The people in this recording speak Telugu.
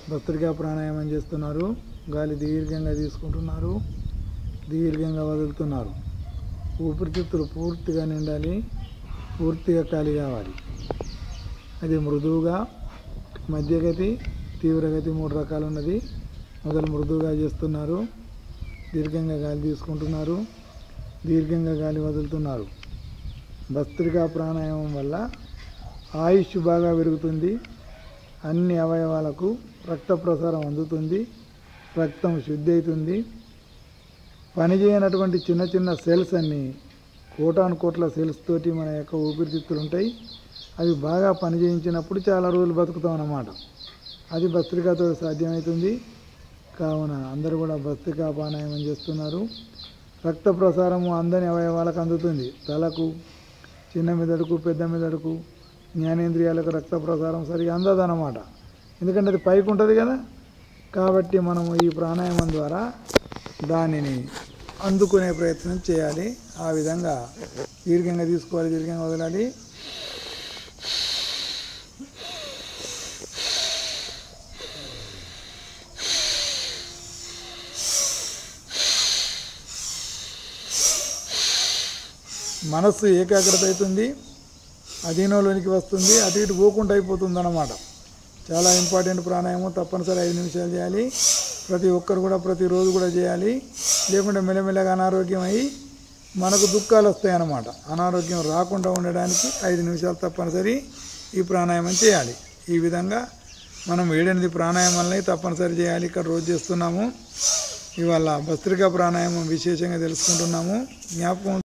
భస్త్రికా ప్రాణాయామం చేస్తున్నారు గాలి దీర్ఘంగా తీసుకుంటున్నారు దీర్ఘంగా వదులుతున్నారు ఊపిరితిత్తులు పూర్తిగా నిండాలి పూర్తిగా ఖాళీ కావాలి అది మృదువుగా మధ్యగతి తీవ్రగతి మూడు రకాలు ఉన్నది మొదలు మృదువుగా చేస్తున్నారు దీర్ఘంగా గాలి తీసుకుంటున్నారు దీర్ఘంగా గాలి వదులుతున్నారు భస్త్రికా ప్రాణాయామం వల్ల ఆయుష్ బాగా పెరుగుతుంది అన్ని అవయవాలకు రక్త ప్రసారం అందుతుంది రక్తం శుద్ధి అవుతుంది పనిచేయనటువంటి చిన్న చిన్న సెల్స్ అన్నీ కోటాను కోట్ల సెల్స్ తోటి మన యొక్క ఊపిరితిత్తులు ఉంటాయి అవి బాగా పనిచేయించినప్పుడు చాలా రోజులు బతుకుతాం అన్నమాట అది భస్త్రికాతో సాధ్యమవుతుంది కావున అందరూ కూడా భస్త్రికా ప్రాణాయామం చేస్తున్నారు రక్త ప్రసారము అందని అవయవాలకు అందుతుంది తలకు చిన్న మెదడుకు పెద్ద మెదడుకు జ్ఞానేంద్రియాలకు రక్త ప్రసారం సరిగా అందదన్నమాట ఎందుకంటే అది పైకి ఉంటుంది కదా కాబట్టి మనము ఈ ప్రాణాయామం ద్వారా దానిని అందుకునే ప్రయత్నం చేయాలి ఆ విధంగా దీర్ఘంగా తీసుకోవాలి దీర్ఘంగా వదలాలి మనస్సు ఏకాగ్రత అవుతుంది అధీనంలోనికి వస్తుంది అటు ఇటు పోకుండా అయిపోతుంది అన్నమాట చాలా ఇంపార్టెంట్ ప్రాణాయామం తప్పనిసరి ఐదు నిమిషాలు చేయాలి ప్రతి ఒక్కరు కూడా ప్రతిరోజు కూడా చేయాలి లేకుంటే మెల్లమెల్లగా అనారోగ్యం అయ్యి మనకు దుఃఖాలు వస్తాయి అన్నమాట అనారోగ్యం రాకుండా ఉండడానికి ఐదు నిమిషాలు తప్పనిసరి ఈ ప్రాణాయామం చేయాలి ఈ విధంగా మనం ఏడెనిమిది ప్రాణాయామాలని తప్పనిసరి చేయాలి ఇక్కడ రోజు చేస్తున్నాము ఇవాళ భస్త్రికా ప్రాణాయామం విశేషంగా తెలుసుకుంటున్నాము జ్ఞాపకం